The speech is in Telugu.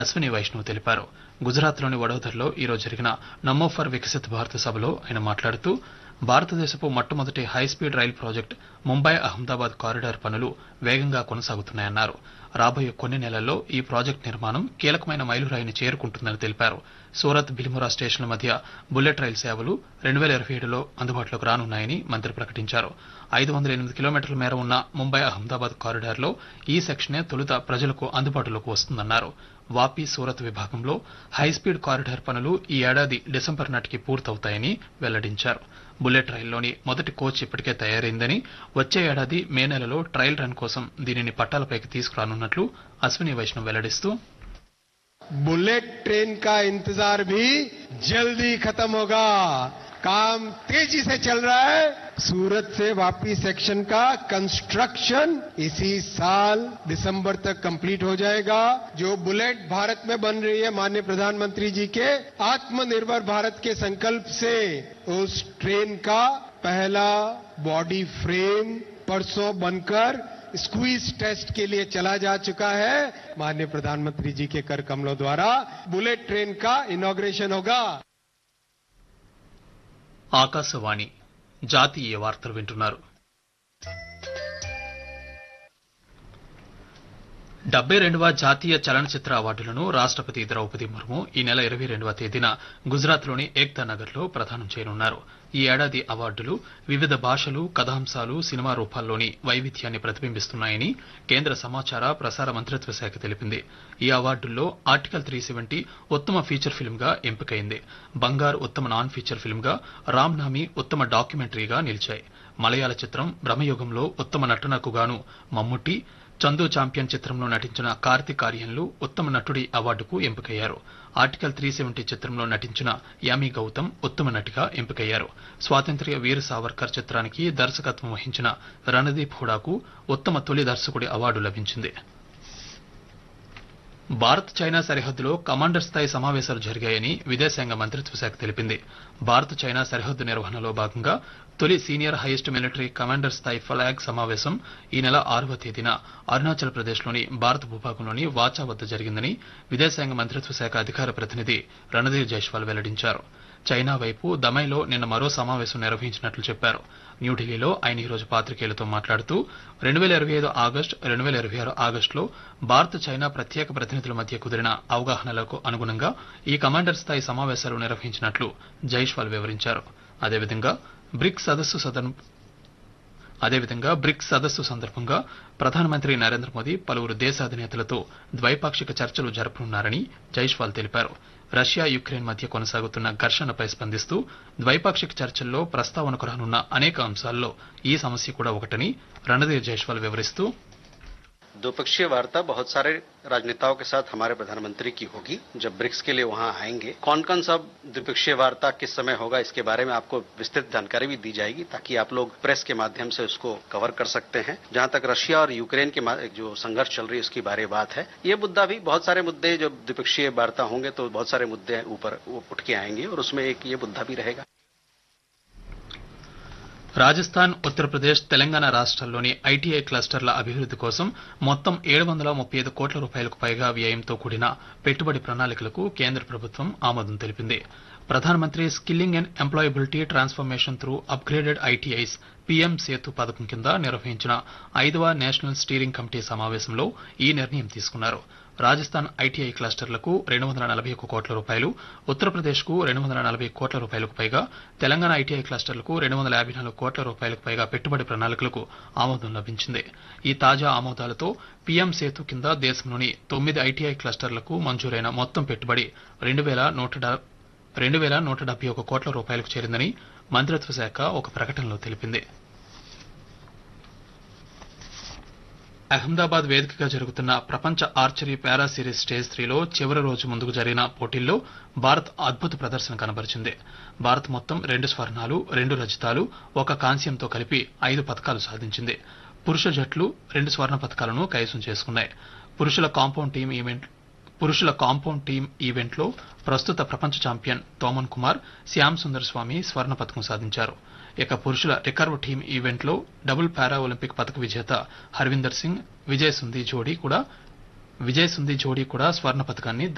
అశ్విని వైష్ణవ్ తెలిపారు గుజరాత్లోని వడోదరలో ఈరోజు జరిగిన నమో ఫర్ వికసిత్ భారత్ సభలో ఆయన మాట్లాడుతూ భారతదేశపు మొట్టమొదటి హైస్పీడ్ రైలు ప్రాజెక్టు ముంబై అహ్మదాబాద్ కారిడార్ పనులు వేగంగా కొనసాగుతున్నాయన్నారు రాబోయే కొన్ని నెలల్లో ఈ ప్రాజెక్టు నిర్మాణం కీలకమైన మైలురాయిని చేరుకుంటుందని తెలిపారు సూరత్ బిలిమురా స్టేషన్ల మధ్య బుల్లెట్ రైలు సేవలు రెండు వేల ఇరవై ఏడులో అందుబాటులోకి రానున్నాయని మంత్రి ప్రకటించారు ఐదు వందల ఎనిమిది కిలోమీటర్ల మేర ఉన్న ముంబై అహ్మదాబాద్ కారిడార్లో ఈ సెక్షనే తొలుత ప్రజలకు అందుబాటులోకి వస్తుందన్నారు వాపి సూరత్ విభాగంలో హైస్పీడ్ కారిడార్ పనులు ఈ ఏడాది డిసెంబర్ నాటికి పూర్తవుతాయని వెల్లడించారు బుల్లెట్ రైల్లోని మొదటి కోచ్ ఇప్పటికే తయారైందని వచ్చే ఏడాది మే నెలలో ట్రయల్ రన్ కోసం దీనిని పట్టాలపైకి తీసుకురానున్నట్లు అశ్విని వైష్ణవ్ వెల్లడిస్తూ बुलेट ट्रेन का इंतजार भी जल्दी खत्म होगा काम तेजी से चल रहा है सूरत से वापी सेक्शन का कंस्ट्रक्शन इसी साल दिसंबर तक कंप्लीट हो जाएगा जो बुलेट भारत में बन रही है माननीय प्रधानमंत्री जी के आत्मनिर्भर भारत के संकल्प से उस ट्रेन का पहला बॉडी फ्रेम परसों बनकर स्क्वीज टेस्ट के लिए चला जा चुका है माननीय प्रधानमंत्री जी के कर कमलों द्वारा बुलेट ट्रेन का इनॉग्रेशन होगा ఆకాశవాణి జాతీయ వార్తలు వింటున్నారు డెబ్బై రెండవ జాతీయ చలనచిత్ర అవార్డులను రాష్ట్రపతి ద్రౌపది ముర్ము ఈ నెల ఇరవై రెండవ తేదీన గుజరాత్లోని ఏక్తా నగర్లో ప్రదానం చేయనున్నారు ఈ ఏడాది అవార్డులు వివిధ భాషలు కథాంశాలు సినిమా రూపాల్లోని వైవిధ్యాన్ని ప్రతిబింబిస్తున్నాయని కేంద్ర సమాచార ప్రసార మంత్రిత్వ శాఖ తెలిపింది ఈ అవార్డుల్లో ఆర్టికల్ త్రీ సెవెంటీ ఉత్తమ ఫీచర్ ఫిల్మ్ గా ఎంపికైంది బంగార్ ఉత్తమ నాన్ ఫీచర్ ఫిల్మ్ గా రామ్ నామి ఉత్తమ డాక్యుమెంటరీగా నిలిచాయి మలయాళ చిత్రం బ్రహ్మయుగంలో ఉత్తమ నటనకు గాను మమ్ముట్టి చందు చాంపియన్ చిత్రంలో నటించిన కార్తిక్ ఆర్యన్లు ఉత్తమ నటుడి అవార్డుకు ఎంపికయ్యారు ఆర్టికల్ త్రీ సెవెంటీ చిత్రంలో నటించిన యామి గౌతమ్ ఉత్తమ నటిగా ఎంపికయ్యారు స్వాతంత్ర్య వీర సావర్కర్ చిత్రానికి దర్శకత్వం వహించిన రణదీప్ హుడాకు ఉత్తమ తొలి దర్శకుడి అవార్డు లభించింది భారత్ చైనా సరిహద్దులో కమాండర్ స్థాయి సమావేశాలు జరిగాయని విదేశాంగ మంత్రిత్వ శాఖ తెలిపింది భారత్ చైనా సరిహద్దు నిర్వహణలో భాగంగా తొలి సీనియర్ హైయెస్ట్ మిలిటరీ కమాండర్ స్థాయి ఫ్లాగ్ సమావేశం ఈ నెల ఆరవ తేదీన అరుణాచల్ ప్రదేశ్లోని భారత భూభాగంలోని వాచా వద్ద జరిగిందని విదేశాంగ మంత్రిత్వ శాఖ అధికార ప్రతినిధి రణధీర్ జైస్వాల్ వెల్లడించారు చైనా వైపు దమైలో నిన్న మరో సమావేశం నిర్వహించినట్లు చెప్పారు న్యూఢిల్లీలో ఆయన ఈరోజు పాత్రికేయులతో మాట్లాడుతూ రెండు వేల ఇరవై ఐదు ఆగస్టు రెండు వేల ఇరవై ఆరు ఆగస్టులో భారత్ చైనా ప్రత్యేక ప్రతినిధుల మధ్య కుదిరిన అవగాహనలకు అనుగుణంగా ఈ కమాండర్ స్థాయి సమావేశాలు నిర్వహించినట్లు జైష్వాల్ వివరించారు అదేవిధంగా బ్రిక్స్ సదస్సు సదన్ అదేవిధంగా బ్రిక్స్ సదస్సు సందర్భంగా ప్రధానమంత్రి నరేంద్ర మోదీ పలువురు దేశ అధినేతలతో ద్వైపాక్షిక చర్చలు జరపనున్నారని జైష్వాల్ తెలిపారు రష్యా యుక్రెయిన్ మధ్య కొనసాగుతున్న ఘర్షణపై స్పందిస్తూ ద్వైపాక్షిక చర్చల్లో ప్రస్తావనకు రానున్న అనేక అంశాల్లో ఈ సమస్య కూడా ఒకటని రణధీర్ జైష్వాల్ వివరిస్తూ द्विपक्षीय वार्ता बहुत सारे राजनेताओं के साथ हमारे प्रधानमंत्री की होगी जब ब्रिक्स के लिए वहां आएंगे कौन कौन सा द्विपक्षीय वार्ता किस समय होगा इसके बारे में आपको विस्तृत जानकारी भी दी जाएगी ताकि आप लोग प्रेस के माध्यम से उसको कवर कर सकते हैं जहां तक रशिया और यूक्रेन के मा- जो संघर्ष चल रही है उसकी बारे बात है ये मुद्दा भी बहुत सारे मुद्दे जब द्विपक्षीय वार्ता होंगे तो बहुत सारे मुद्दे ऊपर वो उठ के आएंगे और उसमें एक ये मुद्दा भी रहेगा రాజస్థాన్ ఉత్తరప్రదేశ్ తెలంగాణ రాష్ట్రాల్లోని ఐటీఐ క్లస్టర్ల అభివృద్ది కోసం మొత్తం ఏడు వందల ముప్పై ఐదు కోట్ల రూపాయలకు పైగా వ్యయంతో కూడిన పెట్టుబడి ప్రణాళికలకు కేంద్ర ప్రభుత్వం ఆమోదం తెలిపింది ప్రధానమంత్రి skilling and employability transformation through upgraded ITIs PM Setu పథకం కింద నిర్వహించిన ఐదవ నేషనల్ స్టీరింగ్ కమిటీ సమావేశంలో ఈ నిర్ణయం తీసుకున్నారు రాజస్థాన్ ఐటీఐ క్లస్టర్లకు రెండు వందల నలభై ఒక్క కోట్ల రూపాయలు ఉత్తరప్రదేశ్ కు రెండు వందల నలభై కోట్ల రూపాయలకు పైగా తెలంగాణ ఐటీఐ క్లస్టర్లకు రెండు వందల యాభై నాలుగు కోట్ల రూపాయలకు పైగా పెట్టుబడి ప్రణాళికలకు ఆమోదం లభించింది ఈ తాజా ఆమోదాలతో పీఎం సేతు కింద దేశంలోని తొమ్మిది ఐటీఐ క్లస్టర్లకు మంజూరైన మొత్తం పెట్టుబడి రెండు వేల నూట డా- రెండు వేల నూట డెబ్బై ఒక కోట్ల రూపాయలకు చేరిందని మంత్రిత్వ శాఖ ఒక ప్రకటనలో తెలిపింది అహ్మదాబాద్ వేదికగా జరుగుతున్న ప్రపంచ ఆర్చరీ పారా సిరీస్ స్టేజ్ త్రీలో చివరి రోజు ముందుకు జరిగిన పోటీల్లో భారత్ అద్భుత ప్రదర్శన కనబరిచింది భారత్ మొత్తం రెండు స్వర్ణాలు రెండు రజతాలు ఒక కాంస్యంతో కలిపి ఐదు పథకాలు సాధించింది పురుష జట్లు రెండు స్వర్ణ పథకాలను కైవసం చేసుకున్నాయి పురుషుల కాంపౌండ్ టీం ఈవెంట్ పురుషుల కాంపౌండ్ టీం ఈవెంట్లో ప్రస్తుత ప్రపంచ ఛాంపియన్ తోమన్ కుమార్ శ్యామ్ సుందర్ స్వామి స్వర్ణ పథకం సాధించారు ఇక పురుషుల రికర్వ్ టీం ఈవెంట్లో డబుల్ పారా ఒలింపిక్ పథక విజేత హర్విందర్ సింగ్ విజయ్ సుంది జోడీ కూడా విజయ్ సుంది జోడీ కూడా స్వర్ణ పథకాన్ని